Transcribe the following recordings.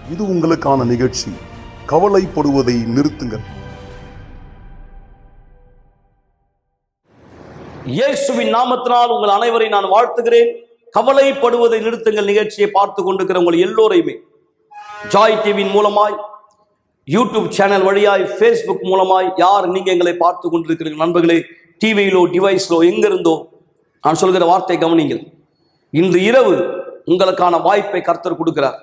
இது உங்களுக்கான நிகழ்ச்சி கவலைப்படுவதை நிறுத்துங்கள் இயேசுவின் நாமத்தினால் உங்கள் அனைவரை நான் வாழ்த்துகிறேன் கவலைப்படுவதை நிறுத்துங்கள் நிகழ்ச்சியை பார்த்து கொண்டிருக்கிற உங்கள் எல்லோரையுமே ஜாய் டிவியின் மூலமாய் யூடியூப் சேனல் வழியாய் ஃபேஸ்புக் மூலமாய் யார் நீங்க எங்களை பார்த்து கொண்டிருக்கிறீர்கள் நண்பர்களே டிவியிலோ டிவைஸ்லோ எங்கிருந்தோ நான் சொல்கிற வார்த்தை கவனிங்கள் இன்று இரவு உங்களுக்கான வாய்ப்பை கர்த்தர் கொடுக்கிறார்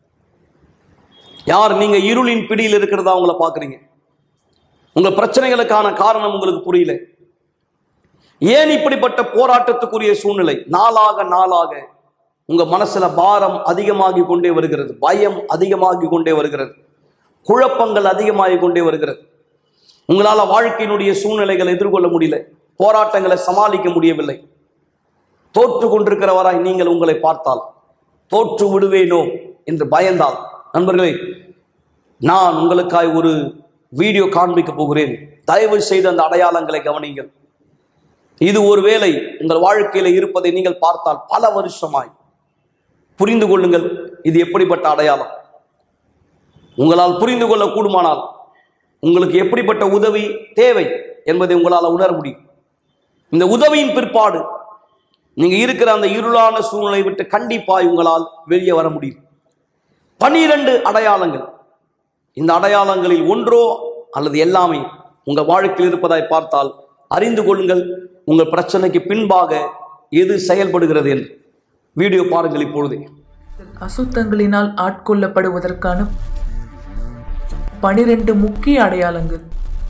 யார் நீங்க இருளின் பிடியில் இருக்கிறதா உங்களை பார்க்குறீங்க உங்க பிரச்சனைகளுக்கான காரணம் உங்களுக்கு புரியல ஏன் இப்படிப்பட்ட போராட்டத்துக்குரிய சூழ்நிலை நாளாக நாளாக உங்க மனசுல பாரம் அதிகமாகி கொண்டே வருகிறது பயம் அதிகமாகி கொண்டே வருகிறது குழப்பங்கள் அதிகமாகி கொண்டே வருகிறது உங்களால வாழ்க்கையினுடைய சூழ்நிலைகளை எதிர்கொள்ள முடியல போராட்டங்களை சமாளிக்க முடியவில்லை தோற்று கொண்டிருக்கிறவராய் நீங்கள் உங்களை பார்த்தால் தோற்று விடுவேனோ என்று பயந்தால் நண்பர்களே நான் உங்களுக்காய் ஒரு வீடியோ காண்பிக்க போகிறேன் தயவு செய்து அந்த அடையாளங்களை கவனிங்கள் இது ஒருவேளை உங்கள் வாழ்க்கையில இருப்பதை நீங்கள் பார்த்தால் பல வருஷமாய் புரிந்து கொள்ளுங்கள் இது எப்படிப்பட்ட அடையாளம் உங்களால் புரிந்து கொள்ள கூடுமானால் உங்களுக்கு எப்படிப்பட்ட உதவி தேவை என்பதை உங்களால் உணர முடியும் இந்த உதவியின் பிற்பாடு நீங்க இருக்கிற அந்த இருளான சூழ்நிலை விட்டு கண்டிப்பாய் உங்களால் வெளியே வர முடியும் பனிரெண்டு அடையாளங்கள் இந்த அடையாளங்களில் ஒன்றோ அல்லது எல்லாமே உங்க வாழ்க்கையில் இருப்பதாய் பார்த்தால் அறிந்து கொள்ளுங்கள் உங்கள் பிரச்சனைக்கு பின்பாக எது செயல்படுகிறது என்று வீடியோ பாருங்கள் இப்பொழுதே அசுத்தங்களினால் ஆட்கொள்ளப்படுவதற்கான பனிரெண்டு முக்கிய அடையாளங்கள்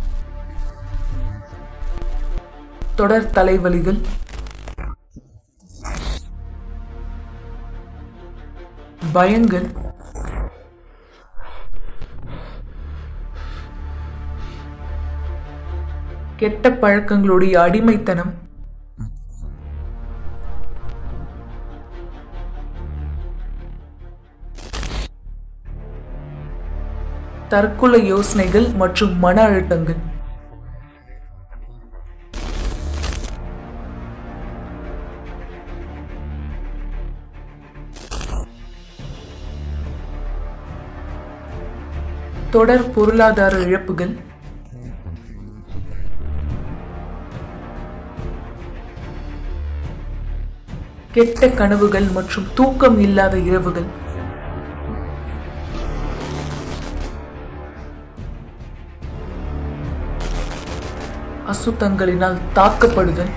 தொடர் தலைவலிகள் பயங்கள் கெட்ட பழக்கங்களுடைய அடிமைத்தனம் தற்கொலை யோசனைகள் மற்றும் மன அழுத்தங்கள் தொடர் பொருளாதார இழப்புகள் கெட்ட கனவுகள் மற்றும் தூக்கம் இல்லாத இரவுகள் அசுத்தங்களினால் தாக்கப்படுதல்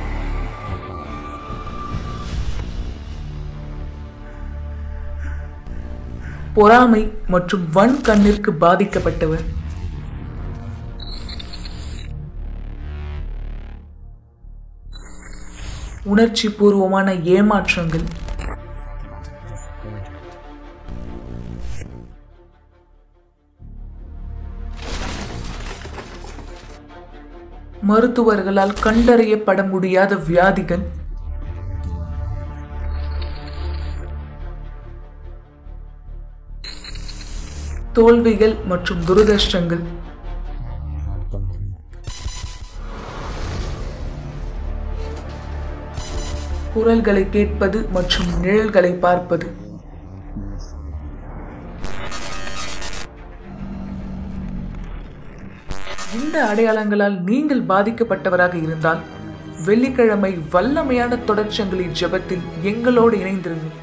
பொறாமை மற்றும் வன் கண்ணிற்கு பாதிக்கப்பட்டவர் உணர்ச்சி பூர்வமான ஏமாற்றங்கள் மருத்துவர்களால் கண்டறியப்பட முடியாத வியாதிகள் தோல்விகள் மற்றும் துரதிர்ஷ்டங்கள் குரல்களை கேட்பது மற்றும் நிழல்களை பார்ப்பது இந்த அடையாளங்களால் நீங்கள் பாதிக்கப்பட்டவராக இருந்தால் வெள்ளிக்கிழமை வல்லமையான தொடர்ச்சங்களின் ஜெபத்தில் எங்களோடு இணைந்திருங்கள்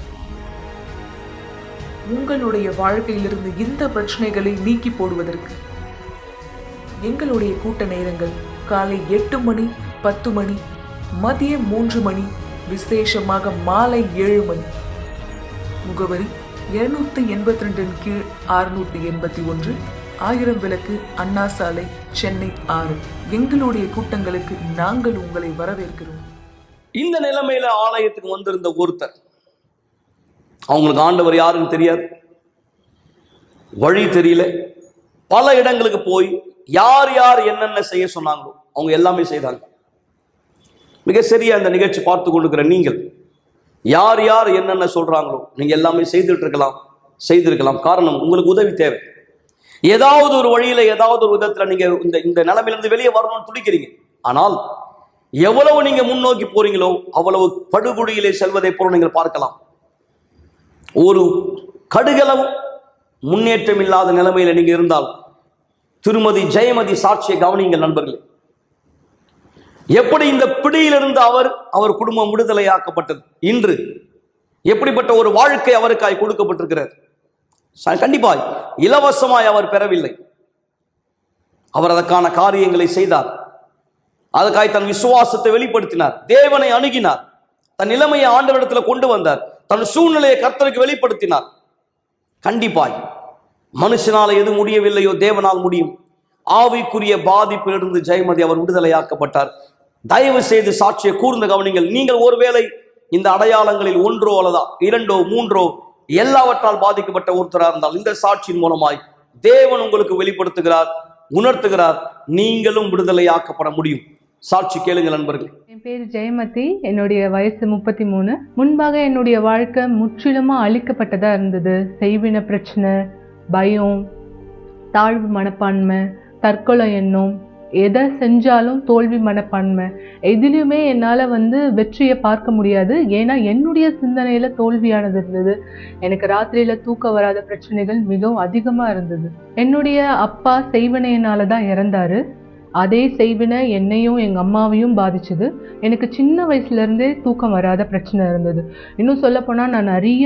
உங்களுடைய வாழ்க்கையிலிருந்து இந்த பிரச்சனைகளை நீக்கி போடுவதற்கு எங்களுடைய கூட்ட நேரங்கள் காலை எட்டு மணி பத்து மணி மதியம் மூன்று மணி விசேஷமாக மாலை ஏழு மணி முகவரி இருநூத்தி எண்பத்தி ரெண்டின் கீழ் அறுநூற்றி எண்பத்தி ஒன்று ஆயிரம் விளக்கு அண்ணா சாலை சென்னை ஆறு எங்களுடைய கூட்டங்களுக்கு நாங்கள் உங்களை வரவேற்கிறோம் இந்த நிலைமையில ஆலயத்துக்கு வந்திருந்த ஒருத்தர் அவங்களுக்கு ஆண்டவர் யாருன்னு தெரியாது வழி தெரியல பல இடங்களுக்கு போய் யார் யார் என்னென்ன செய்ய சொன்னாங்களோ அவங்க எல்லாமே செய்தாங்க மிக சரியா இந்த நிகழ்ச்சி பார்த்து கொண்டிருக்கிற நீங்கள் யார் யார் என்னென்ன சொல்றாங்களோ நீங்க எல்லாமே செய்துட்டு இருக்கலாம் செய்திருக்கலாம் காரணம் உங்களுக்கு உதவி தேவை ஏதாவது ஒரு வழியில ஏதாவது ஒரு விதத்துல நீங்க இந்த இந்த நிலைமையிலிருந்து வெளியே வரணும்னு துடிக்கிறீங்க ஆனால் எவ்வளவு நீங்க முன்னோக்கி போறீங்களோ அவ்வளவு படுகொடியிலே செல்வதை போல நீங்கள் பார்க்கலாம் ஒரு கடுகளவு முன்னேற்றம் இல்லாத நிலைமையில நீங்க இருந்தால் திருமதி ஜெயமதி சாட்சியை கவனிங்கள் நண்பர்களே எப்படி இந்த பிடியிலிருந்து அவர் அவர் குடும்பம் விடுதலையாக்கப்பட்டது இன்று எப்படிப்பட்ட ஒரு வாழ்க்கை அவருக்காய் கொடுக்கப்பட்டிருக்கிறது ச- கண்டிப்பாய் இலவசமாய் அவர் பெறவில்லை அவர் அதற்கான காரியங்களை செய்தார் அதுக்காய் தன் விசுவாசத்தை வெளிப்படுத்தினார் தேவனை அணுகினார் தன் நிலைமையை ஆண்டவரிடத்துல கொண்டு வந்தார் தன் சூழ்நிலையை கர்த்தருக்கு வெளிப்படுத்தினார் கண்டிப்பாய் மனுஷனால எது முடியவில்லையோ தேவனால் முடியும் ஆவிக்குரிய பாதிப்பிலிருந்து ஜெயமதி அவர் விடுதலையாக்கப்பட்டார் தயவு செய்து சாட்சியை கூர்ந்து கவனிங்கள் நீங்கள் ஒருவேளை இந்த அடையாளங்களில் ஒன்றோ அல்லதா இரண்டோ மூன்றோ எல்லாவற்றால் பாதிக்கப்பட்ட ஒருத்தராக இருந்தால் இந்த சாட்சியின் மூலமாய் தேவன் உங்களுக்கு வெளிப்படுத்துகிறார் உணர்த்துகிறார் நீங்களும் விடுதலையாக்கப்பட முடியும் சாட்சி கேளுங்கள் நண்பர்களே என் பேர் ஜெயமதி என்னுடைய வயசு முப்பத்தி மூணு முன்பாக என்னுடைய வாழ்க்கை முற்றிலுமா அழிக்கப்பட்டதா இருந்தது செய்வின பிரச்சனை பயம் தாழ்வு மனப்பான்மை தற்கொலை எண்ணம் எதை செஞ்சாலும் தோல்வி மனப்பான்மை எதிலுமே என்னால் வந்து வெற்றியை பார்க்க முடியாது ஏன்னா என்னுடைய சிந்தனையில் தோல்வியானது இருந்தது எனக்கு ராத்திரியில் தூக்க வராத பிரச்சனைகள் மிகவும் அதிகமாக இருந்தது என்னுடைய அப்பா செய்வனையினால தான் இறந்தாரு அதே செய்வினை என்னையும் எங்கள் அம்மாவையும் பாதிச்சுது எனக்கு சின்ன வயசுலேருந்தே தூக்கம் வராத பிரச்சனை இருந்தது இன்னும் சொல்லப்போனால் நான் நிறைய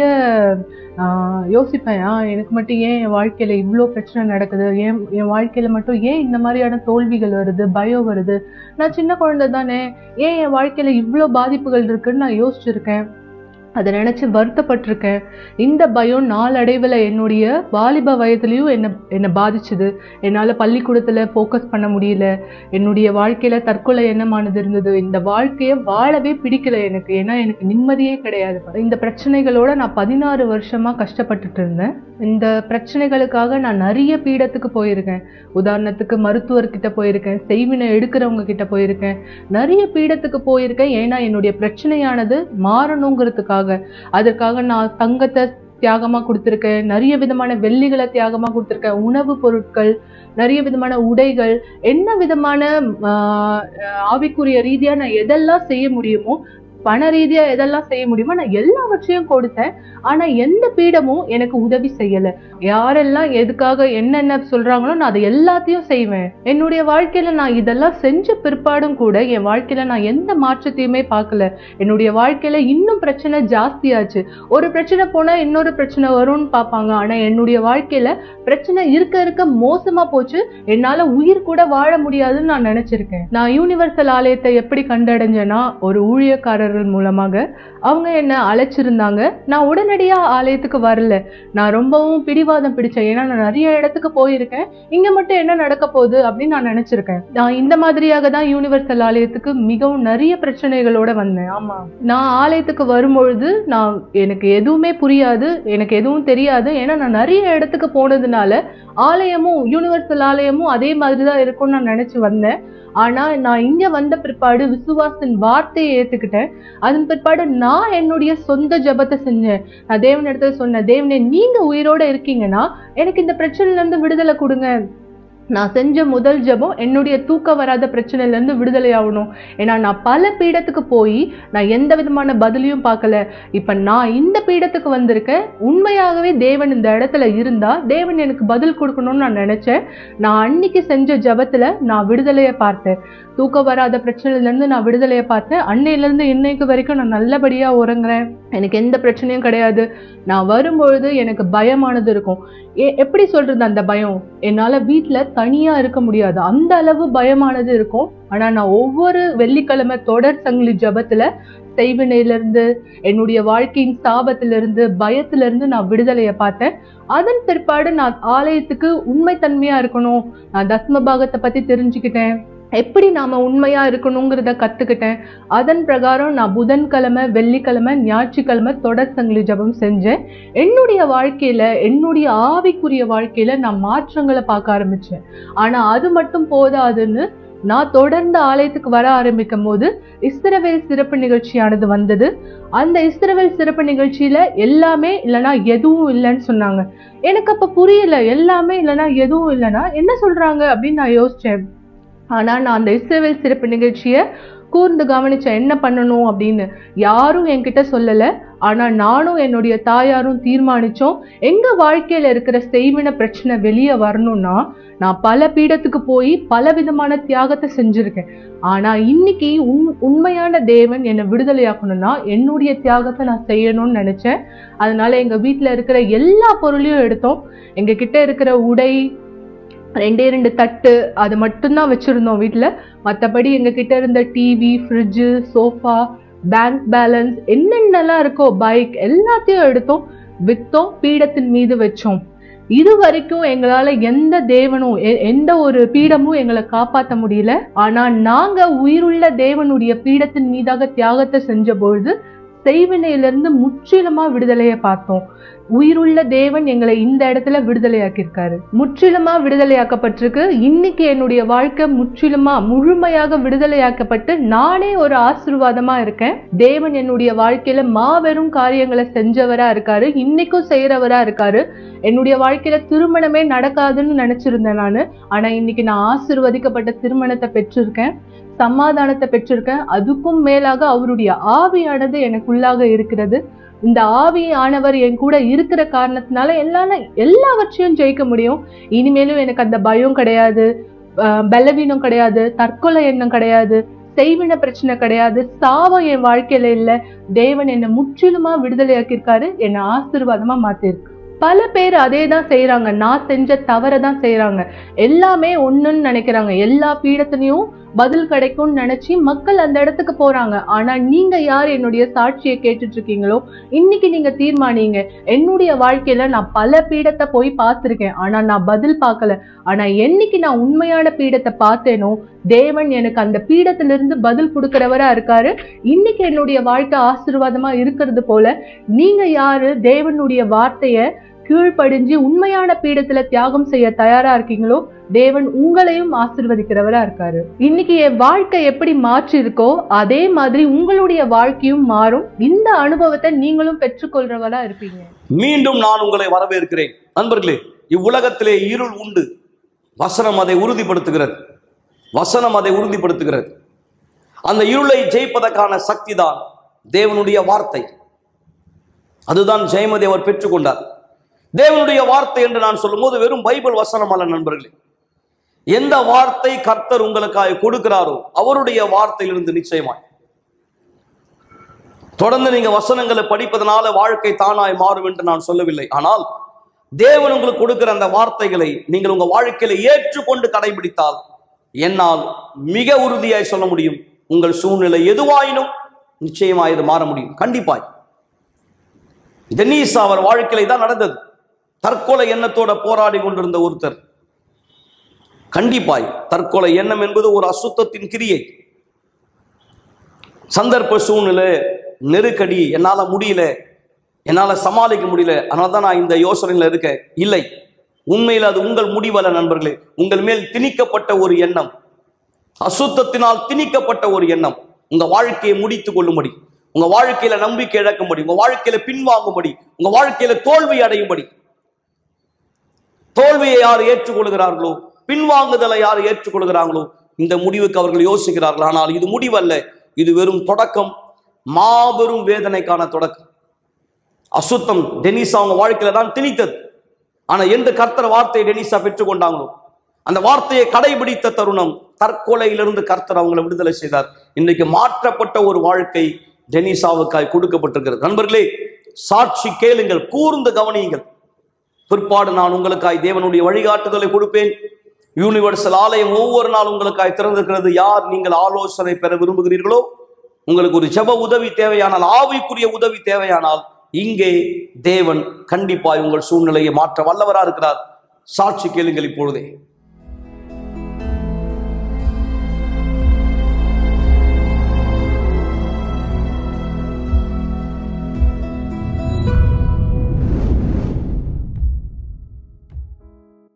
ஆஹ், யோசிப்பேன் ஆ எனக்கு மட்டும் ஏன் என் வாழ்க்கையில் இவ்வளோ பிரச்சனை நடக்குது ஏன் என் வாழ்க்கையில் மட்டும் ஏன் இந்த மாதிரியான தோல்விகள் வருது பயம் வருது நான் சின்ன குழந்தை தானே ஏன் என் வாழ்க்கையில் இவ்வளோ பாதிப்புகள் இருக்குன்னு நான் யோசிச்சிருக்கேன் அதை நினச்சி வருத்தப்பட்டிருக்கேன் இந்த பயம் நாளடைவில் என்னுடைய வாலிப வயதுலேயும் என்னை என்னை பாதிச்சுது என்னால் பள்ளிக்கூடத்தில் ஃபோக்கஸ் பண்ண முடியல என்னுடைய வாழ்க்கையில் தற்கொலை எண்ணமானது இருந்தது இந்த வாழ்க்கையை வாழவே பிடிக்கல எனக்கு ஏன்னா எனக்கு நிம்மதியே கிடையாது இந்த பிரச்சனைகளோட நான் பதினாறு வருஷமாக கஷ்டப்பட்டுட்டு இருந்தேன் இந்த பிரச்சனைகளுக்காக நான் நிறைய பீடத்துக்கு போயிருக்கேன் உதாரணத்துக்கு மருத்துவர்கிட்ட போயிருக்கேன் செய்வினை எடுக்கிறவங்க கிட்ட போயிருக்கேன் நிறைய பீடத்துக்கு போயிருக்கேன் ஏன்னா என்னுடைய பிரச்சனையானது மாறணுங்கிறதுக்காக அதற்காக நான் தங்கத்தை தியாகமா கொடுத்துருக்கேன் நிறைய விதமான வெள்ளிகளை தியாகமா கொடுத்துருக்கேன் உணவு பொருட்கள் நிறைய விதமான உடைகள் என்ன விதமான ஆஹ், ஆவிக்குரிய ரீதியா நான் எதெல்லாம் செய்ய முடியுமோ பண ரீதியா எதெல்லாம் செய்ய முடியுமோ நான் எல்லாவற்றையும் கொடுத்தேன் ஆனா எந்த பீடமும் எனக்கு உதவி செய்யல யாரெல்லாம் எதுக்காக என்னென்ன சொல்றாங்களோ நான் அதை எல்லாத்தையும் செய்வேன் என்னுடைய வாழ்க்கையில நான் இதெல்லாம் செஞ்ச பிற்பாடும் கூட என் வாழ்க்கையில நான் எந்த மாற்றத்தையுமே பார்க்கல என்னுடைய வாழ்க்கையில இன்னும் பிரச்சனை ஜாஸ்தியாச்சு ஒரு பிரச்சனை போனா இன்னொரு பிரச்சனை வரும்னு பார்ப்பாங்க ஆனா என்னுடைய வாழ்க்கையில பிரச்சனை இருக்க இருக்க மோசமா போச்சு என்னால உயிர் கூட வாழ முடியாதுன்னு நான் நினைச்சிருக்கேன் நான் யூனிவர்சல் ஆலயத்தை எப்படி கண்டடைஞ்சேன்னா ஒரு ஊழியக்காரர்கள் மூலமாக அவங்க என்ன அழைச்சிருந்தாங்க நான் உடனடியா ஆலயத்துக்கு வரல நான் ரொம்பவும் பிடிவாதம் பிடிச்சேன் ஏன்னா நான் நிறைய இடத்துக்கு போயிருக்கேன் இங்க மட்டும் என்ன நடக்க போகுது அப்படின்னு நான் நினைச்சிருக்கேன் நான் இந்த மாதிரியாக தான் யூனிவர்சல் ஆலயத்துக்கு மிகவும் நிறைய பிரச்சனைகளோட வந்தேன் ஆமா நான் ஆலயத்துக்கு வரும்பொழுது நான் எனக்கு எதுவுமே புரியாது எனக்கு எதுவும் தெரியாது ஏன்னா நான் நிறைய இடத்துக்கு போனதுனால ஆலயமும் யூனிவர்சல் ஆலயமும் அதே மாதிரி தான் இருக்கும்னு நான் நினைச்சு வந்தேன் ஆனா நான் இங்க வந்த பிற்பாடு விசுவாசத்தின் வார்த்தையை ஏத்துக்கிட்டேன் அதன் பிற்பாடு நான் என்னுடைய சொந்த ஜெபத்தை செஞ்சேன் நான் தேவன் இடத்துல சொன்னேன் தேவனே நீங்க உயிரோட இருக்கீங்கன்னா எனக்கு இந்த பிரச்சனையில இருந்து விடுதலை கொடுங்க நான் செஞ்ச முதல் ஜெபம் என்னுடைய தூக்க வராத பிரச்சனையில இருந்து விடுதலை ஆகணும் ஏன்னா நான் பல பீடத்துக்கு போய் நான் எந்த விதமான பதிலையும் பார்க்கல இப்ப நான் இந்த பீடத்துக்கு வந்திருக்கேன் உண்மையாகவே தேவன் இந்த இடத்துல இருந்தா தேவன் எனக்கு பதில் கொடுக்கணும்னு நான் நினைச்சேன் நான் அன்னைக்கு செஞ்ச ஜெபத்துல நான் விடுதலையை பார்த்தேன் தூக்க வராத பிரச்சனையில இருந்து நான் விடுதலையை பார்த்தேன் அன்னையில இருந்து இன்னைக்கு வரைக்கும் நான் நல்லபடியா உறங்குறேன் எனக்கு எந்த பிரச்சனையும் கிடையாது நான் வரும்பொழுது எனக்கு பயமானது இருக்கும் எ- எப்படி சொல்றது அந்த பயம் என்னால வீட்ல தனியா இருக்க முடியாது அந்த அளவு பயமானது இருக்கும் ஆனா நான் ஒவ்வொரு வெள்ளிக்கிழமை தொடர் சங்கிலி ஜபத்துல செய்வினையிலிருந்து என்னுடைய வாழ்க்கையின் சாபத்திலிருந்து பயத்திலிருந்து நான் விடுதலையை பார்த்தேன் அதன் பிற்பாடு நான் ஆலயத்துக்கு உண்மைத்தன்மையா இருக்கணும் நான் தஸ்ம பாகத்தை பத்தி தெரிஞ்சுக்கிட்டேன் எப்படி நாம உண்மையா இருக்கணுங்கிறத கத்துக்கிட்டேன் அதன் பிரகாரம் நான் புதன்கிழமை வெள்ளிக்கிழமை ஞாயிற்றுக்கிழமை தொடர் சங்கிலி ஜபம் செஞ்சேன் என்னுடைய வாழ்க்கையில என்னுடைய ஆவிக்குரிய வாழ்க்கையில நான் மாற்றங்களை பார்க்க ஆரம்பிச்சேன் ஆனா அது மட்டும் போதாதுன்னு நான் தொடர்ந்து ஆலயத்துக்கு வர ஆரம்பிக்கும் போது இஸ்ரவேல் சிறப்பு நிகழ்ச்சியானது வந்தது அந்த இஸ்ரவேல் சிறப்பு நிகழ்ச்சியில எல்லாமே இல்லைன்னா எதுவும் இல்லைன்னு சொன்னாங்க எனக்கு அப்ப புரியல எல்லாமே இல்லைன்னா எதுவும் இல்லைன்னா என்ன சொல்றாங்க அப்படின்னு நான் யோசிச்சேன் ஆனா நான் அந்த இஸ்ரவேல் சிறப்பு நிகழ்ச்சியை கூர்ந்து கவனிச்சேன் என்ன பண்ணணும் அப்படின்னு யாரும் என்கிட்ட சொல்லல ஆனா நானும் என்னுடைய தாயாரும் தீர்மானிச்சோம் எங்க வாழ்க்கையில இருக்கிற செய்வின பிரச்சனை வெளியே வரணும்னா நான் பல பீடத்துக்கு போய் பல விதமான தியாகத்தை செஞ்சிருக்கேன் ஆனா இன்னைக்கு உண் உண்மையான தேவன் என்னை விடுதலையாக்கணும்னா என்னுடைய தியாகத்தை நான் செய்யணும்னு நினைச்சேன் அதனால எங்க வீட்ல இருக்கிற எல்லா பொருளையும் எடுத்தோம் எங்க கிட்ட இருக்கிற உடை ரெண்டே ரெண்டு தட்டு அது மட்டும்தான் வச்சிருந்தோம் வீட்ல மற்றபடி எங்க கிட்ட இருந்த TV fridge sofa bank balance என்னென்னலாம் இருக்கோ பைக் எல்லாத்தையும் எடுத்தோம் வித்தோம் பீடத்தின் மீது வச்சோம் இது வரைக்கும் எங்களால எந்த தேவனும் எ- எந்த ஒரு பீடமும் எங்களை காப்பாற்ற முடியல ஆனா நாங்க உயிருள்ள தேவனுடைய பீடத்தின் மீதாக தியாகத்தை செஞ்ச பொழுது செய்வினையிலிருந்து முற்றிலுமா விடுதலையை பார்த்தோம் உயிருள்ள தேவன் எங்களை இந்த இடத்துல விடுதலையாக்கியிருக்காரு முற்றிலுமா விடுதலையாக்கப்பட்டிருக்கு இன்னைக்கு என்னுடைய வாழ்க்கை முற்றிலுமா முழுமையாக விடுதலையாக்கப்பட்டு நானே ஒரு ஆசீர்வாதமா இருக்கேன் தேவன் என்னுடைய வாழ்க்கையில மாபெரும் காரியங்களை செஞ்சவரா இருக்காரு இன்னைக்கும் செய்யறவரா இருக்காரு என்னுடைய வாழ்க்கையில திருமணமே நடக்காதுன்னு நினைச்சிருந்தேன் நானு ஆனா இன்னைக்கு நான் ஆசீர்வதிக்கப்பட்ட திருமணத்தை பெற்றிருக்கேன் சமாதானத்தை பெற்றிருக்கேன் அதுக்கும் மேலாக அவருடைய ஆவியானது எனக்குள்ளாக இருக்கிறது இந்த ஆவியானவர் என் கூட இருக்கிற காரணத்தினால எல்லா எல்லாவற்றையும் ஜெயிக்க முடியும் இனிமேலும் எனக்கு அந்த பயம் கிடையாது அஹ் பலவீனம் கிடையாது தற்கொலை எண்ணம் கிடையாது செய்வின பிரச்சனை கிடையாது சாவம் என் வாழ்க்கையில இல்ல தேவன் என்னை முற்றிலுமா விடுதலையாக்கியிருக்காரு என்னை ஆசீர்வாதமா மாத்திருக்கு பல பேர் அதே தான் செய்யறாங்க நான் செஞ்ச தவறை தான் செய்யறாங்க எல்லாமே ஒண்ணுன்னு நினைக்கிறாங்க எல்லா பீடத்திலையும் பதில் கிடைக்கும்னு நினைச்சு மக்கள் அந்த இடத்துக்கு போறாங்க ஆனா நீங்க யார் என்னுடைய சாட்சியை கேட்டுட்டு இருக்கீங்களோ இன்னைக்கு நீங்க தீர்மானிங்க என்னுடைய வாழ்க்கையில நான் பல பீடத்தை போய் பார்த்திருக்கேன் ஆனா நான் பதில் பார்க்கல ஆனா என்னைக்கு நான் உண்மையான பீடத்தை பார்த்தேனோ தேவன் எனக்கு அந்த பீடத்திலிருந்து பதில் கொடுக்கிறவரா இருக்காரு இன்னைக்கு என்னுடைய வாழ்க்கை ஆசீர்வாதமா இருக்கிறது போல நீங்க யாரு தேவனுடைய வார்த்தைய கீழ்ப்படிஞ்சு உண்மையான பீடத்துல தியாகம் செய்ய தயாரா இருக்கீங்களோ தேவன் உங்களையும் ஆசீர்வதிக்கிறவரா இருக்காரு இன்னைக்கு என் வாழ்க்கை எப்படி மாற்றி இருக்கோ அதே மாதிரி உங்களுடைய வாழ்க்கையும் மாறும் இந்த அனுபவத்தை நீங்களும் பெற்றுக்கொள்றவரா இருப்பீங்க மீண்டும் நான் உங்களை வரவேற்கிறேன் நண்பர்களே இவ்வுலகத்திலே இருள் உண்டு வசனம் அதை உறுதிப்படுத்துகிறது வசனம் அதை உறுதிப்படுத்துகிறது அந்த இருளை ஜெயிப்பதற்கான சக்தி தான் தேவனுடைய வார்த்தை அதுதான் ஜெயமதி அவர் பெற்றுக்கொண்டார் தேவனுடைய வார்த்தை என்று நான் சொல்லும்போது வெறும் பைபிள் வசனம் அல்ல நண்பர்களே எந்த வார்த்தை கர்த்தர் உங்களுக்காக கொடுக்கிறாரோ அவருடைய வார்த்தையிலிருந்து நிச்சயமாய் தொடர்ந்து நீங்க வசனங்களை படிப்பதனால வாழ்க்கை தானாய் மாறும் என்று நான் சொல்லவில்லை ஆனால் தேவன் உங்களுக்கு கொடுக்கிற அந்த வார்த்தைகளை நீங்கள் உங்க வாழ்க்கையில ஏற்றுக்கொண்டு கடைபிடித்தால் என்னால் மிக உறுதியாய் சொல்ல முடியும் உங்கள் சூழ்நிலை எதுவாயினும் நிச்சயமாய் இது மாற முடியும் கண்டிப்பாய் டென்னிஸ் அவர் வாழ்க்கையில தான் நடந்தது தற்கொலை எண்ணத்தோட போராடி கொண்டிருந்த ஒருத்தர் கண்டிப்பாய் தற்கொலை எண்ணம் என்பது ஒரு அசுத்தத்தின் கிரியை சந்தர்ப்ப சூழ்நிலை நெருக்கடி என்னால முடியல என்னால சமாளிக்க முடியல அதனால தான் நான் இந்த யோசனையில இருக்கேன் இல்லை உண்மையில் அது உங்கள் முடிவல்ல நண்பர்களே உங்கள் மேல் திணிக்கப்பட்ட ஒரு எண்ணம் அசுத்தத்தினால் திணிக்கப்பட்ட ஒரு எண்ணம் உங்க வாழ்க்கையை முடித்துக் கொள்ளும்படி உங்க வாழ்க்கையில நம்பிக்கை இழக்கும்படி உங்க வாழ்க்கையில பின்வாங்கும்படி உங்க வாழ்க்கையில தோல்வி அடையும்படி தோல்வியை யார் ஏற்றுக்கொள்கிறார்களோ பின்வாங்குதலை யார் ஏற்றுக்கொள்கிறாங்களோ இந்த முடிவுக்கு அவர்கள் யோசிக்கிறார்கள் ஆனால் இது முடிவல்ல இது வெறும் தொடக்கம் மாபெரும் வேதனைக்கான தொடக்கம் அசுத்தம் டெனிசா அவங்க வாழ்க்கையில தான் திணித்தது ஆனா எந்த கர்த்தர் வார்த்தையை டெனிசா பெற்றுக்கொண்டாங்களோ அந்த வார்த்தையை கடைபிடித்த தருணம் தற்கொலையிலிருந்து கர்த்தர் அவங்களை விடுதலை செய்தார் இன்னைக்கு மாற்றப்பட்ட ஒரு வாழ்க்கை டெனிசாவுக்காய் கொடுக்கப்பட்டிருக்கிறது நண்பர்களே சாட்சி கேளுங்கள் கூர்ந்து கவனியுங்கள் பிற்பாடு நான் உங்களுக்காய் தேவனுடைய வழிகாட்டுதலை கொடுப்பேன் யூனிவர்சல் ஆலயம் ஒவ்வொரு நாள் உங்களுக்காய் திறந்திருக்கிறது யார் நீங்கள் ஆலோசனை பெற விரும்புகிறீர்களோ உங்களுக்கு ஒரு ஜெப உதவி தேவையானால் ஆவிக்குரிய உதவி தேவையானால் இங்கே தேவன் கண்டிப்பாய் உங்கள் சூழ்நிலையை மாற்ற வல்லவரா இருக்கிறார் சாட்சி கேளுங்கள் இப்பொழுதே My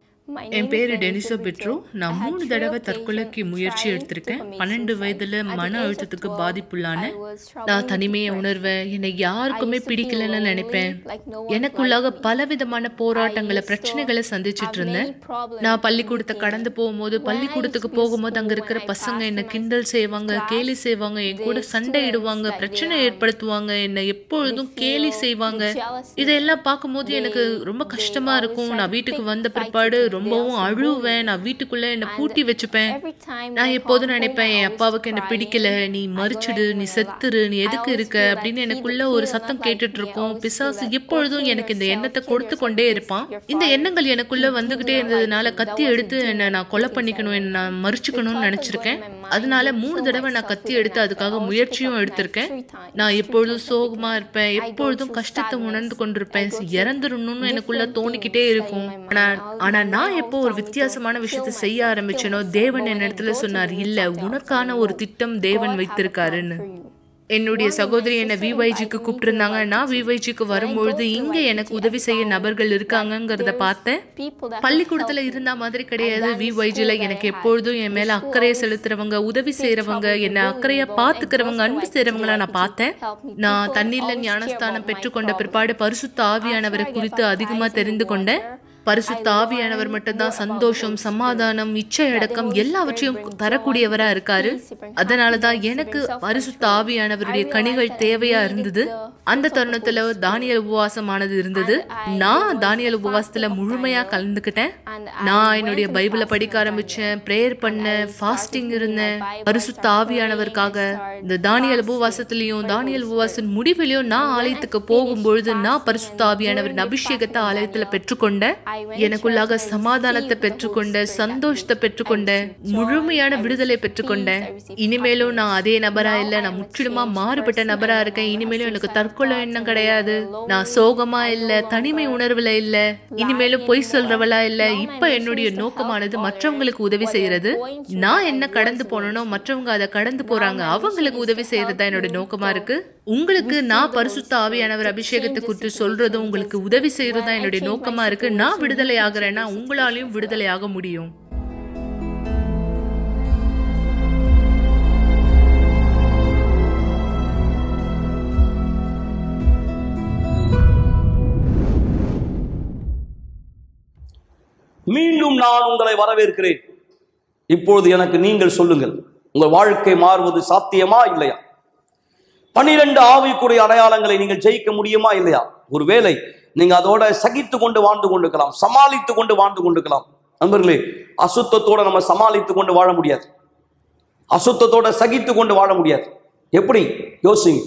என் பேரு டெனிசோ பெட்ரோ நான் மூணு தடவை தற்கொலைக்கு முயற்சி எடுத்திருக்கேன் பன்னெண்டு வயதுல மன அழுத்தத்துக்கு பாதிப்புள்ளான நான் தனிமையை உணர்வேன் என்னை யாருக்குமே பிடிக்கலன்னு நினைப்பேன் எனக்குள்ளாக பலவிதமான போராட்டங்களை பிரச்சனைகளை சந்திச்சிட்டு இருந்தேன் நான் பள்ளிக்கூடத்தை கடந்து போகும்போது பள்ளிக்கூடத்துக்கு போகும்போது அங்க இருக்கிற பசங்க என்ன கிண்டல் செய்வாங்க கேலி செய்வாங்க என் கூட சண்டையிடுவாங்க பிரச்சனை ஏற்படுத்துவாங்க என்னை எப்பொழுதும் கேலி செய்வாங்க இதெல்லாம் பார்க்கும்போது எனக்கு ரொம்ப கஷ்டமா இருக்கும் நான் வீட்டுக்கு வந்த பிற்பாடு ரொம்பவும் அழுவேன் நான் வீட்டுக்குள்ள என்னை பூட்டி வச்சுப்பேன் நான் எப்போதும் நினைப்பேன் என் அப்பாவுக்கு என்ன பிடிக்கல நீ மறிச்சிடு நீ செத்துரு நீ எதுக்கு இருக்க அப்படின்னு எனக்குள்ள ஒரு சத்தம் கேட்டுட்டு இருக்கும் பிசாசு எப்பொழுதும் எனக்கு இந்த எண்ணத்தை கொடுத்து கொண்டே இருப்பான் இந்த எண்ணங்கள் எனக்குள்ள வந்துகிட்டே இருந்ததுனால கத்தி எடுத்து என்ன நான் கொலை பண்ணிக்கணும் என்ன நான் மறிச்சுக்கணும்னு நினைச்சிருக்கேன் அதனால மூணு தடவை நான் கத்தி எடுத்து அதுக்காக முயற்சியும் எடுத்திருக்கேன் நான் எப்பொழுதும் சோகமா இருப்பேன் எப்பொழுதும் கஷ்டத்தை உணர்ந்து கொண்டிருப்பேன் இறந்துடணும்னு எனக்குள்ள தோணிக்கிட்டே இருக்கும் ஆனா ஆனா நான் எப்போ ஒரு வித்தியாசமான விஷயத்தை செய்ய ஆரம்பிச்சேனோ தேவன் என் இடத்துல சொன்னார் இல்ல உனக்கான ஒரு திட்டம் தேவன் வைத்திருக்காருன்னு என்னுடைய சகோதரி என்னை விவைஜிக்கு கூப்பிட்டுருந்தாங்க நான் விவைஜிக்கு வரும்பொழுது இங்க எனக்கு உதவி செய்ய நபர்கள் இருக்காங்கங்கிறத பார்த்தேன் பள்ளிக்கூடத்துல இருந்த மாதிரி கிடையாது விவைஜில எனக்கு எப்பொழுதும் என் மேல அக்கறையை செலுத்துறவங்க உதவி செய்யறவங்க என்ன அக்கறையா பாத்துக்கிறவங்க அன்பு செய்யறவங்கள நான் பார்த்தேன் நான் தண்ணீர்ல ஞானஸ்தானம் பெற்றுக்கொண்ட பிற்பாடு பரிசுத்த ஆவியானவரை குறித்து அதிகமா தெரிந்து கொண்டேன் பரிசுத்த ஆவியானவர் மட்டும்தான் சந்தோஷம் சமாதானம் இச்சை அடக்கம் எல்லாவற்றையும் தரக்கூடியவரா இருக்காரு அதனாலதான் எனக்கு பரிசுத்த ஆவியானவருடைய கனிகள் தேவையா இருந்தது அந்த தருணத்துல தானியல் உபவாசமானது இருந்தது நான் தானியல் உபவாசத்துல முழுமையா கலந்துக்கிட்டேன் நான் என்னுடைய பைபிளை படிக்க ஆரம்பிச்சேன் பிரேயர் பண்ணேன் ஃபாஸ்டிங் இருந்தேன் பரிசுத்த ஆவியானவருக்காக இந்த தானியல் உபவாசத்திலையும் தானியல் உபவாசத்தின் முடிவிலையும் நான் ஆலயத்துக்கு போகும்பொழுது நான் பரிசுத்த ஆவியானவரின் அபிஷேகத்தை ஆலயத்துல பெற்றுக்கொண்டேன் எனக்குள்ளாக சமாதானத்தை பெற்றுக்கொண்ட சந்தோஷத்தை பெற்றுக்கொண்ட முழுமையான விடுதலை பெற்றுக்கொண்டேன் இனிமேலும் நான் அதே நபரா இல்ல நான் முற்றிலுமா மாறுபட்ட நபரா இருக்கேன் இனிமேலும் எனக்கு தற்கொலை எண்ணம் கிடையாது நான் சோகமா இல்ல தனிமை உணர்வுல இல்ல இனிமேலும் பொய் சொல்றவளா இல்ல இப்ப என்னுடைய நோக்கமானது மற்றவங்களுக்கு உதவி செய்யறது நான் என்ன கடந்து போனனோ மற்றவங்க அதை கடந்து போறாங்க அவங்களுக்கு உதவி செய்யறது தான் என்னோட நோக்கமா இருக்கு உங்களுக்கு நான் பரிசுத்த ஆவியானவர் அபிஷேகத்தை குறித்து சொல்றதும் உங்களுக்கு உதவி செய்யறதும் தான் என்னுடைய நோக்கமா இருக்கு நான் விடுதலை ஆகுறேன்னா உங்களாலையும் விடுதலை ஆக முடியும் மீண்டும் நான் உங்களை வரவேற்கிறேன் இப்பொழுது எனக்கு நீங்கள் சொல்லுங்கள் உங்கள் வாழ்க்கை மாறுவது சாத்தியமா இல்லையா பனிரெண்டு ஆவிக்குரிய அடையாளங்களை நீங்கள் ஜெயிக்க முடியுமா இல்லையா ஒருவேளை நீங்க அதோட சகித்து கொண்டு வாழ்ந்து கொண்டிருக்கலாம் சமாளித்து கொண்டு வாழ்ந்து கொண்டிருக்கலாம் நண்பர்களே அசுத்தத்தோட நம்ம சமாளித்து கொண்டு வாழ முடியாது அசுத்தத்தோட சகித்து கொண்டு வாழ முடியாது எப்படி யோசிங்க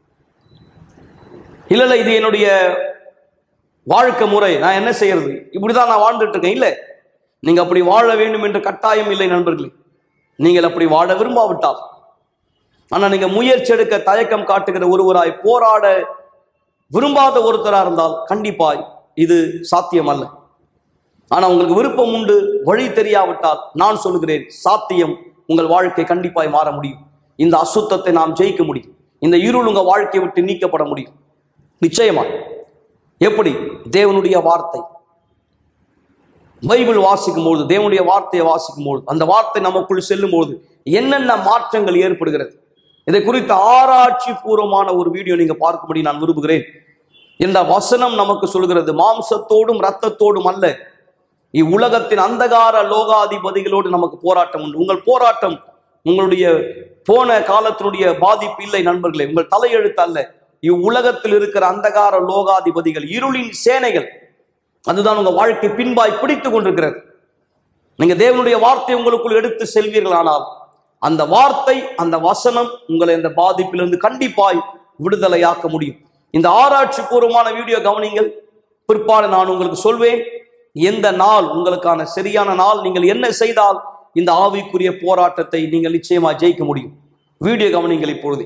இல்ல இல்ல இது என்னுடைய வாழ்க்கை முறை நான் என்ன செய்யறது இப்படிதான் நான் வாழ்ந்துட்டு இருக்கேன் இல்லை நீங்க அப்படி வாழ வேண்டும் என்ற கட்டாயம் இல்லை நண்பர்களே நீங்கள் அப்படி வாழ விரும்பாவிட்டால் ஆனா நீங்க முயற்சி எடுக்க தயக்கம் காட்டுகிற ஒருவராய் போராட விரும்பாத ஒருத்தரா இருந்தால் கண்டிப்பாய் இது சாத்தியம் அல்ல ஆனா உங்களுக்கு விருப்பம் உண்டு வழி தெரியாவிட்டால் நான் சொல்லுகிறேன் சாத்தியம் உங்கள் வாழ்க்கை கண்டிப்பாய் மாற முடியும் இந்த அசுத்தத்தை நாம் ஜெயிக்க முடியும் இந்த இருள் உங்க வாழ்க்கையை விட்டு நீக்கப்பட முடியும் நிச்சயமா எப்படி தேவனுடைய வார்த்தை பைபிள் வாசிக்கும் பொழுது தேவனுடைய வார்த்தையை வாசிக்கும் பொழுது அந்த வார்த்தை நமக்குள் செல்லும் பொழுது என்னென்ன மாற்றங்கள் ஏற்படுகிறது இதை குறித்த ஆராய்ச்சி பூர்வமான ஒரு வீடியோ நீங்க பார்க்கும்படி நான் விரும்புகிறேன் இந்த வசனம் நமக்கு சொல்கிறது மாம்சத்தோடும் இரத்தத்தோடும் அல்ல இவ்வுலகத்தின் அந்தகார லோகாதிபதிகளோடு நமக்கு போராட்டம் உண்டு உங்கள் போராட்டம் உங்களுடைய போன காலத்தினுடைய பாதிப்பு இல்லை நண்பர்களே உங்கள் தலையெழுத்து அல்ல இவ்வுலகத்தில் இருக்கிற அந்தகார லோகாதிபதிகள் இருளின் சேனைகள் அதுதான் உங்க வாழ்க்கை பின்பாய் பிடித்துக் கொண்டிருக்கிறது நீங்க தேவனுடைய வார்த்தை உங்களுக்குள் எடுத்து செல்வீர்களானால் அந்த வார்த்தை அந்த வசனம் உங்களை இந்த பாதிப்பிலிருந்து கண்டிப்பாய் விடுதலையாக்க முடியும் இந்த ஆராய்ச்சி பூர்வமான வீடியோ கவனிங்கள் பிற்பாடு நான் உங்களுக்கு சொல்வேன் எந்த நாள் உங்களுக்கான சரியான நாள் நீங்கள் என்ன செய்தால் இந்த ஆவிக்குரிய போராட்டத்தை நீங்கள் நிச்சயமா ஜெயிக்க முடியும் வீடியோ கவனிங்கள் இப்பொழுதே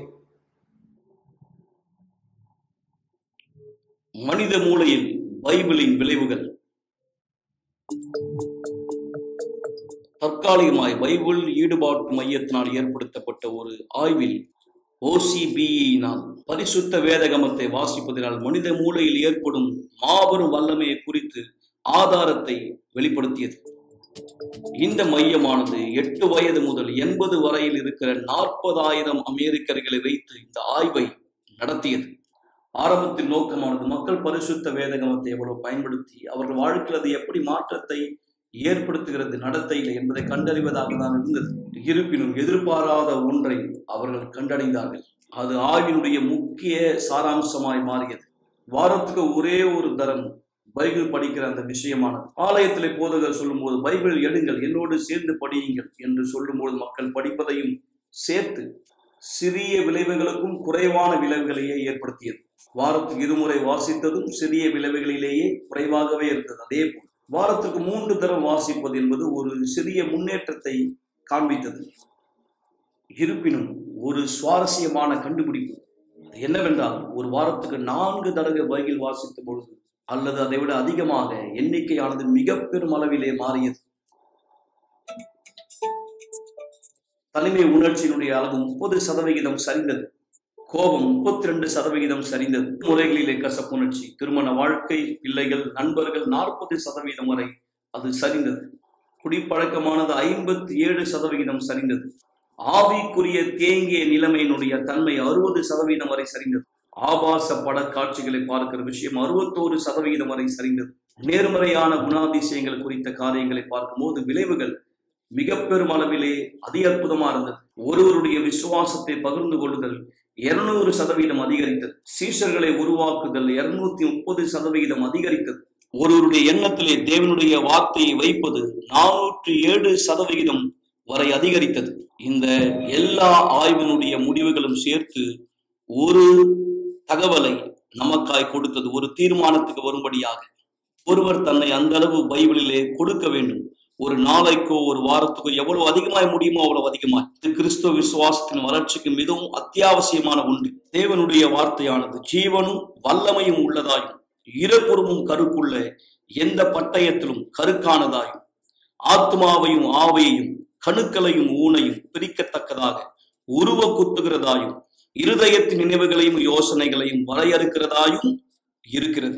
மனித மூளையில் பைபிளின் விளைவுகள் தற்காலிகமாய் பைபிள் ஈடுபாட்டு மையத்தினால் ஏற்படுத்தப்பட்ட ஒரு ஆய்வில் ஓசிபியினால் பரிசுத்த வேதகமத்தை வாசிப்பதனால் மனித மூளையில் ஏற்படும் மாபெரும் வல்லமையை குறித்து ஆதாரத்தை வெளிப்படுத்தியது இந்த மையமானது எட்டு வயது முதல் எண்பது வரையில் இருக்கிற நாற்பதாயிரம் அமெரிக்கர்களை வைத்து இந்த ஆய்வை நடத்தியது ஆரம்பத்தின் நோக்கமானது மக்கள் பரிசுத்த வேதகமத்தை எவ்வளவு பயன்படுத்தி அவர்கள் வாழ்க்கையில் அது எப்படி மாற்றத்தை ஏற்படுத்துகிறது நடத்தையில் என்பதை கண்டறிவதாக தான் இருந்தது இருப்பினும் எதிர்பாராத ஒன்றை அவர்கள் கண்டடைந்தார்கள் அது ஆய்வினுடைய முக்கிய சாராம்சமாய் மாறியது வாரத்துக்கு ஒரே ஒரு தரம் பைபிள் படிக்கிற அந்த விஷயமானது ஆலயத்திலே போதகர் சொல்லும்போது பைபிள் எடுங்கள் என்னோடு சேர்ந்து படியுங்கள் என்று சொல்லும்போது மக்கள் படிப்பதையும் சேர்த்து சிறிய விளைவுகளுக்கும் குறைவான விளைவுகளையே ஏற்படுத்தியது வாரத்துக்கு இருமுறை வாசித்ததும் சிறிய விளைவுகளிலேயே குறைவாகவே இருந்தது அதே போல் வாரத்துக்கு மூன்று தரம் வாசிப்பது என்பது ஒரு சிறிய முன்னேற்றத்தை காண்பித்தது இருப்பினும் ஒரு சுவாரஸ்யமான கண்டுபிடிப்பு அது என்னவென்றால் ஒரு வாரத்துக்கு நான்கு தடவை பைபிள் வாசித்த பொழுது அல்லது அதை விட அதிகமாக எண்ணிக்கையானது மிக பெரும் அளவிலே மாறியது தனிமை உணர்ச்சியினுடைய அளவு முப்பது சதவிகிதம் சரிந்தது கோபம் முப்பத்தி ரெண்டு சதவிகிதம் சரிந்தது முறைகளிலே கசப்புணர்ச்சி திருமண வாழ்க்கை பிள்ளைகள் நண்பர்கள் நாற்பது சதவீதம் வரை அது சரிந்தது குடிப்பழக்கமானது ஐம்பத்தி ஏழு சதவிகிதம் சரிந்தது ஆவிக்குரிய தேங்கிய நிலைமையினுடைய தன்மை அறுபது சதவீதம் வரை சரிந்தது ஆபாச பட காட்சிகளை பார்க்கிற விஷயம் அறுபத்தோரு சதவிகிதம் வரை சரிந்தது நேர்மறையான குணாதிசயங்கள் குறித்த காரியங்களை பார்க்கும்போது விளைவுகள் மிக பெரும் அளவிலே அதி அற்புதமா இருந்தது ஒருவருடைய விசுவாசத்தை பகிர்ந்து கொள்ளுதல் இருநூறு சதவீதம் அதிகரித்தது சீஷர்களை உருவாக்குதல் இருநூத்தி முப்பது சதவிகிதம் அதிகரித்தது ஒருவருடைய எண்ணத்திலே தேவனுடைய வார்த்தையை வைப்பது நானூற்றி ஏழு சதவிகிதம் வரை அதிகரித்தது இந்த எல்லா ஆய்வினுடைய முடிவுகளும் சேர்த்து ஒரு தகவலை நமக்காய் கொடுத்தது ஒரு தீர்மானத்துக்கு வரும்படியாக ஒருவர் தன்னை அந்த அளவு பைபிளிலே கொடுக்க வேண்டும் ஒரு நாளைக்கோ ஒரு வாரத்துக்கோ எவ்வளவு அதிகமாய் முடியுமோ அவ்வளவு அதிகமாய் இது கிறிஸ்துவ விசுவாசத்தின் வளர்ச்சிக்கு மிகவும் அத்தியாவசியமான ஒன்று தேவனுடைய வார்த்தையானது ஜீவனும் வல்லமையும் உள்ளதாயும் இருபுறமும் கருக்குள்ள எந்த பட்டயத்திலும் கருக்கானதாயும் ஆத்மாவையும் ஆவையையும் கணுக்களையும் ஊனையும் பிரிக்கத்தக்கதாக உருவ குத்துகிறதாயும் இருதயத்தின் நினைவுகளையும் யோசனைகளையும் வரையறுக்கிறதாயும் இருக்கிறது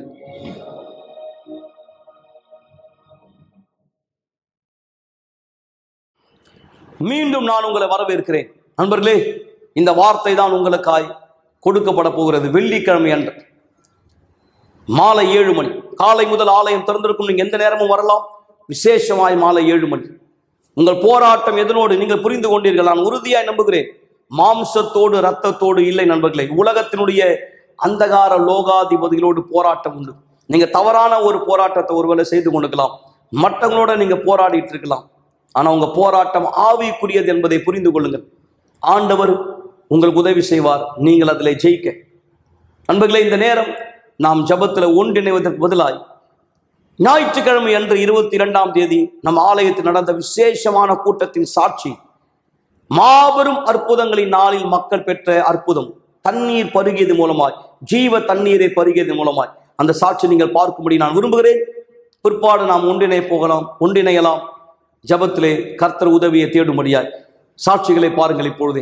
மீண்டும் நான் உங்களை வரவேற்கிறேன் நண்பர்களே இந்த வார்த்தை தான் உங்களுக்காய் கொடுக்கப்பட போகிறது வெள்ளிக்கிழமை அன்று மாலை ஏழு மணி காலை முதல் ஆலயம் திறந்திருக்கும் நீங்க எந்த நேரமும் வரலாம் விசேஷமாய் மாலை ஏழு மணி உங்கள் போராட்டம் எதனோடு நீங்கள் புரிந்து கொண்டீர்கள் நான் உறுதியாய் நம்புகிறேன் மாம்சத்தோடு ரத்தத்தோடு இல்லை நண்பர்களே உலகத்தினுடைய அந்தகார லோகாதிபதிகளோடு போராட்டம் உண்டு நீங்க தவறான ஒரு போராட்டத்தை ஒருவேளை செய்து கொண்டிருக்கலாம் மற்றவங்களோட நீங்க போராடிட்டு இருக்கலாம் ஆனா உங்க போராட்டம் ஆவிக்குரியது என்பதை புரிந்து கொள்ளுங்கள் ஆண்டவர் உங்களுக்கு உதவி செய்வார் நீங்கள் அதில் ஜெயிக்க நண்பர்களே இந்த நேரம் நாம் ஜபத்தில் ஒன்றிணைவதற்கு பதிலாய் ஞாயிற்றுக்கிழமை அன்று இருபத்தி இரண்டாம் தேதி நம் ஆலயத்தில் நடந்த விசேஷமான கூட்டத்தின் சாட்சி மாபெரும் அற்புதங்களின் நாளில் மக்கள் பெற்ற அற்புதம் தண்ணீர் பருகியது மூலமாய் ஜீவ தண்ணீரை பருகியது மூலமாய் அந்த சாட்சி நீங்கள் பார்க்கும்படி நான் விரும்புகிறேன் பிற்பாடு நாம் ஒன்றிணை போகலாம் ஒன்றிணையலாம் ஜபத்திலே கர்த்தர் உதவியை தேடும்படியாய் சாட்சிகளை பாருங்கள் இப்பொழுதே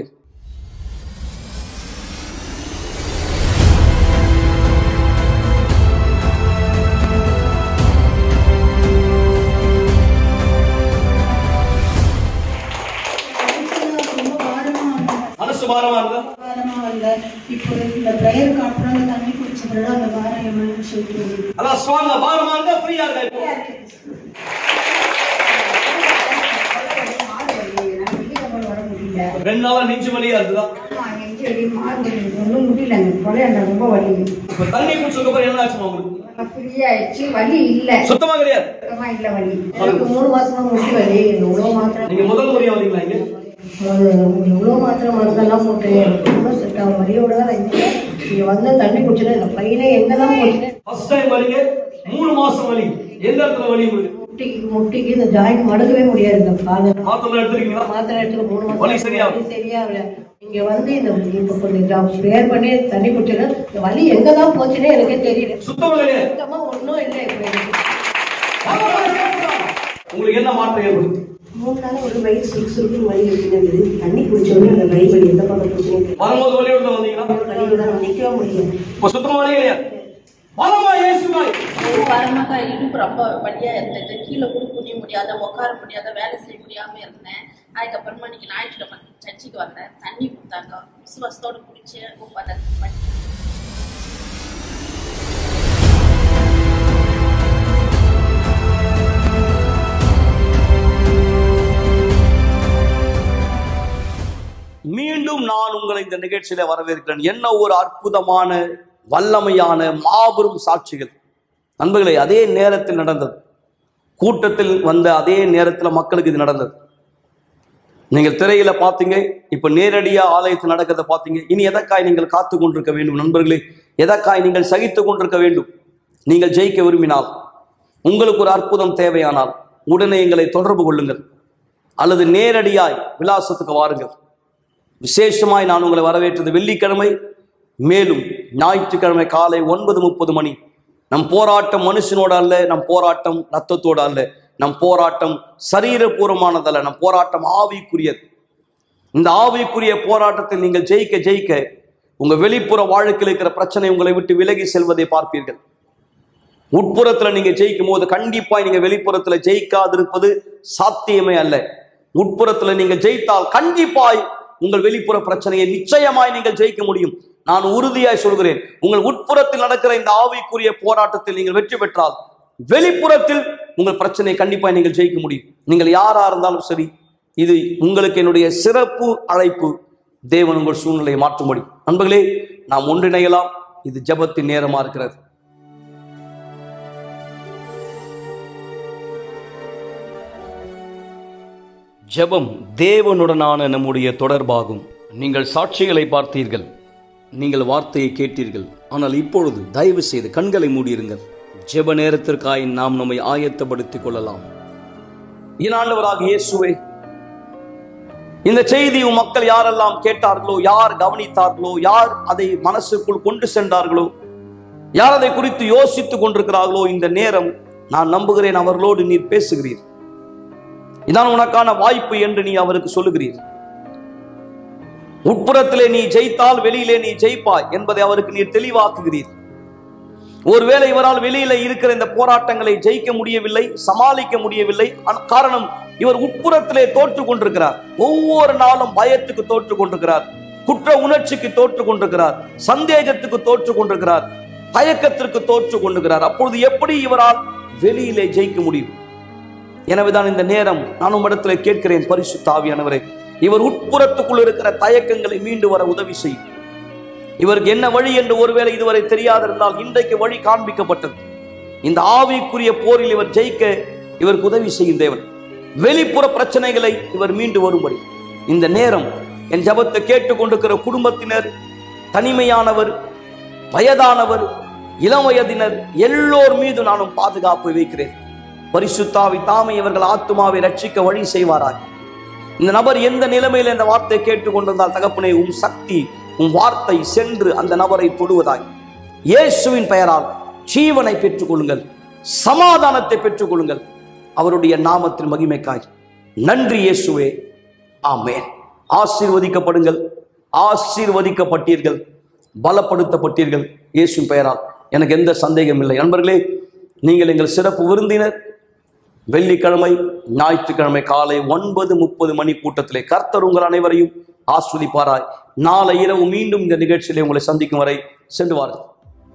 ரொம்ப பாரமா இருந்தது. மனசு பாரமா இருந்தா பாரமா இல்ல. இப்போ இந்த பிரேயருக்கு அப்புறம் அந்த தண்ணி குடிச்சதுல அந்த பாரம் என்னன்னு சொல்லிட்டு அதான் ஸ்ட்ராங்கா பாரமா இருந்தா ஃப்ரீயா இருக்கா இப்போ வர முடியல ரெண்டு நாளா நெஞ்சு வலியா இருக்குதா ஆமா, நெஞ்சு வலி, மாறு வலி, ஒண்ணும் முடியல அந்த கொலையாண்ட ரொம்ப வலி இப்ப தண்ணி குடிச்சதுக்கு அப்புறம் என்ன ஆச்சுமா உங்களுக்கு ஃப்ரீ ஆயிடுச்சு வலி இல்ல சுத்தமா கிடையாது சுத்தமா இல்ல வலி எனக்கு மூணு மாசமா முடி வலி எவ்வளவு மாத்திரம் நீங்க முதல் முறையா வரீங்களா இங்க அது எவ்வளவு மாத்திரம் மருந்தெல்லாம் போட்டு எனக்கு ரொம்ப செட் ஆகும் வலியோட தான் நான் இருந்தேன் இங்க வந்து தண்ணி குடிச்சுட்டு இந்த பையனே எங்கெல்லாம் போச்சு ஃபர்ஸ்ட் டைம் வரீங்க மூணு மாசம் வலி எந்த இடத்துல வலி உங்களுக்கு முட்டிக்கு முட்டிக்கு இந்த ஜாயிண்ட் மடக்கவே முடியாது இந்த காலை மாத்திரம் எடுத்துருக்கீங்களா மாத்திரை எடுத்து மூணு மாசம் வலி சரியாகும். வலி சரியாகல இங்க வந்து இந்த இப்ப கொஞ்சம் ஸ்ப்ரேயர் பண்ணி தண்ணி குடிச்சது இந்த வலி எங்கதான் போச்சுன்னே எனக்கே தெரியல சுத்தமா கிடையாது சுத்தமா ஒண்ணும் இல்லை இப்ப எனக்கு உங்களுக்கு என்ன மாற்றம் ஏற்படுது மூணு நாள் ஒரு வயிறு சுருக்கு சுருக்கு வலி இருக்குது தண்ணி குடிச்சோடனே அந்த வலி வலி எந்த பக்கம் போச்சுன்னு வரும்போது வலி விட்டு வந்தீங்களா வலியில தான் நிக்கவே முடியல இப்ப சுத்தமா வலி கிடையாது பலமா இயேசுவாய் ஒரு வாரமாக இடுப்பு ரொம்ப வழியா இருந்தது கீழே கூட குனிய முடியாத உட்கார முடியாத வேலை செய்ய முடியாம இருந்தேன் அதுக்கப்புறமா இன்னைக்கு ஞாயிற்றுக்கிழமை சர்ச்சுக்கு வந்தேன் தண்ணி கொடுத்தாங்க விசுவாசத்தோட குடிச்சு ஒன்பது பண்ணி மீண்டும் நான் உங்களை இந்த நிகழ்ச்சியில வரவேற்கிறேன் என்ன ஒரு அற்புதமான வல்லமையான மாபெரும் சாட்சிகள் நண்பர்களே அதே நேரத்தில் நடந்தது கூட்டத்தில் வந்த அதே நேரத்தில் மக்களுக்கு இது நடந்தது நீங்கள் திரையில பார்த்தீங்க இப்ப நேரடியா ஆலயத்தில் நடக்கிறத பார்த்தீங்க இனி எதற்காய் நீங்கள் காத்து கொண்டிருக்க வேண்டும் நண்பர்களே எதற்காய் நீங்கள் சகித்து கொண்டிருக்க வேண்டும் நீங்கள் ஜெயிக்க விரும்பினால் உங்களுக்கு ஒரு அற்புதம் தேவையானால் உடனே எங்களை தொடர்பு கொள்ளுங்கள் அல்லது நேரடியாய் விலாசத்துக்கு வாருங்கள் விசேஷமாய் நான் உங்களை வரவேற்றது வெள்ளிக்கிழமை மேலும் ஞாயிற்றுக்கிழமை காலை ஒன்பது முப்பது மணி நம் போராட்டம் மனுஷனோட அல்ல நம் போராட்டம் ரத்தத்தோட அல்ல நம் போராட்டம் சரீரபூர்வமானதல்ல நம் போராட்டம் ஆவிக்குரியது இந்த ஆவிக்குரிய போராட்டத்தில் நீங்கள் ஜெயிக்க ஜெயிக்க உங்க வெளிப்புற வாழ்க்கையில் இருக்கிற பிரச்சனை உங்களை விட்டு விலகி செல்வதை பார்ப்பீர்கள் உட்புறத்துல நீங்க ஜெயிக்கும் போது கண்டிப்பாய் நீங்க வெளிப்புறத்துல ஜெயிக்காதிருப்பது சாத்தியமே அல்ல உட்புறத்துல நீங்க ஜெயித்தால் கண்டிப்பாய் உங்கள் வெளிப்புற பிரச்சனையை நிச்சயமாய் நீங்கள் ஜெயிக்க முடியும் நான் உறுதியாய் சொல்கிறேன் உங்கள் உட்புறத்தில் நடக்கிற இந்த ஆவிக்குரிய போராட்டத்தில் நீங்கள் வெற்றி பெற்றால் வெளிப்புறத்தில் உங்கள் பிரச்சனையை கண்டிப்பாய் நீங்கள் ஜெயிக்க முடியும் நீங்கள் யாரா இருந்தாலும் சரி இது உங்களுக்கு என்னுடைய சிறப்பு அழைப்பு தேவன் உங்கள் சூழ்நிலையை மாற்றும்படி நண்பர்களே நாம் ஒன்றிணையலாம் இது ஜெபத்தின் நேரமா இருக்கிறது ஜெபம் தேவனுடனான நம்முடைய தொடர்பாகும் நீங்கள் சாட்சிகளை பார்த்தீர்கள் நீங்கள் வார்த்தையை கேட்டீர்கள் ஆனால் இப்பொழுது தயவு செய்து கண்களை மூடியிருங்கள் ஜெப நேரத்திற்காய் நாம் நம்மை ஆயத்தப்படுத்திக் கொள்ளலாம் இனாண்டவராக இயேசுவே இந்த செய்தி உம் மக்கள் யாரெல்லாம் கேட்டார்களோ யார் கவனித்தார்களோ யார் அதை மனசுக்குள் கொண்டு சென்றார்களோ யார் அதை குறித்து யோசித்துக் கொண்டிருக்கிறார்களோ இந்த நேரம் நான் நம்புகிறேன் அவர்களோடு நீர் பேசுகிறீர் இதான் உனக்கான வாய்ப்பு என்று நீ அவருக்கு சொல்லுகிறீர் உட்புறத்திலே நீ ஜெயித்தால் வெளியிலே நீ ஜெயிப்பாய் என்பதை அவருக்கு நீர் தெளிவாக்குகிறீர் ஒருவேளை இவரால் வெளியில இருக்கிற இந்த போராட்டங்களை ஜெயிக்க முடியவில்லை சமாளிக்க முடியவில்லை ஆன- காரணம் இவர் உட்புறத்திலே தோற்று கொண்டிருக்கிறார் ஒவ்வொரு நாளும் பயத்துக்கு தோற்று கொண்டிருக்கிறார் குற்ற உணர்ச்சிக்கு தோற்று கொண்டிருக்கிறார் சந்தேகத்துக்கு தோற்று கொண்டிருக்கிறார் தயக்கத்திற்கு தோற்று கொண்டிருக்கிறார் அப்பொழுது எப்படி இவரால் வெளியிலே ஜெயிக்க முடியும் எனவேதான் இந்த நேரம் நான் உம்மிடத்தில் கேட்கிறேன் பரிசுத்த ஆவியானவரே இவர் உட்புறத்துக்குள் இருக்கிற தயக்கங்களை மீண்டு வர உதவி செய்யும் இவருக்கு என்ன வழி என்று ஒருவேளை இதுவரை தெரியாதிருந்தால் இன்றைக்கு வழி காண்பிக்கப்பட்டது இந்த ஆவிக்குரிய போரில் இவர் ஜெயிக்க இவருக்கு உதவி செய்யும் தேவன் வெளிப்புற பிரச்சனைகளை இவர் மீண்டு வரும்படி இந்த நேரம் என் ஜபத்தை கேட்டுக்கொண்டிருக்கிற குடும்பத்தினர் தனிமையானவர் வயதானவர் இளம் வயதினர் எல்லோர் மீது நானும் பாதுகாப்பு வைக்கிறேன் பரிசுத்தாவி தாமே இவர்கள் ஆத்துமாவை ரட்சிக்க வழி செய்வாராய் இந்த நபர் எந்த நிலைமையில் இந்த வார்த்தை கேட்டுக்கொண்டிருந்தால் தகப்பனே உம் சக்தி உம் வார்த்தை சென்று அந்த நபரை தொடுவதாய் இயேசுவின் பெயரால் ஜீவனை பெற்றுக்கொள்ளுங்கள் சமாதானத்தை பெற்றுக்கொள்ளுங்கள் அவருடைய நாமத்தின் மகிமைக்காய் நன்றி இயேசுவே ஆமென் ஆசீர்வதிக்கப்படுங்கள் ஆசீர்வதிக்கப்பட்டீர்கள் பலப்படுத்தப்பட்டீர்கள் இயேசுவின் பெயரால் எனக்கு எந்த சந்தேகம் இல்லை நண்பர்களே நீங்கள் எங்கள் சிறப்பு விருந்தினர் வெள்ளிக்கிழமை ஞாயிற்றுக்கிழமை காலை ஒன்பது முப்பது மணி கூட்டத்திலே கர்த்தர் உங்கள் அனைவரையும் ஆஸ்வதிப்பாராய் நாளை இரவு மீண்டும் இந்த நிகழ்ச்சியிலே உங்களை சந்திக்கும் வரை சென்று வாருங்கள்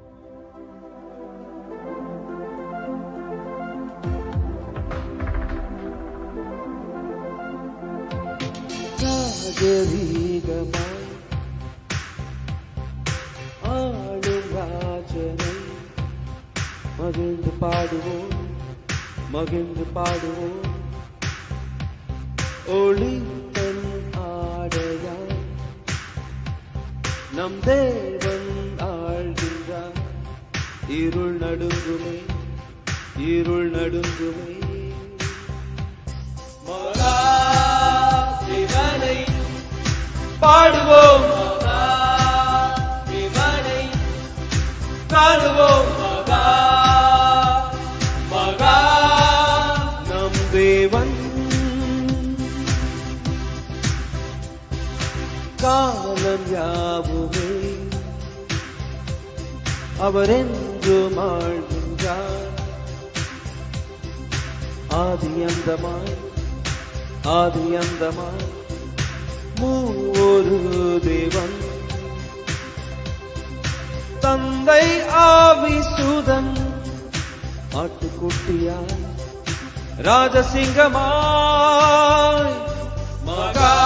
ராஜரீகமாய் ஆளும் ராஜனை மகிழ்ந்து பாடுவோம் மகிழ்ந்து பாடுவோம் ஒளி தன் ஆடையாய் நம் தேவன் ஆழ்கின்றார் இருள் நடுங்குமே இருள் நடுங்குமே மகா சிவனை பாடுவோம் மகா சிவனை காணுவோம் மகா மகா நம் தேவன் காலம் யாவுமே அவர் என்றும் ஆழ்கின்றார் ஆதி அந்தமாய் ஆதி அந்தமாய் மூவொரு தேவன் தந்தை ஆவி சுதன் ஆட்டுக்குட்டியாய் ராஜசிங்கமாய் மகா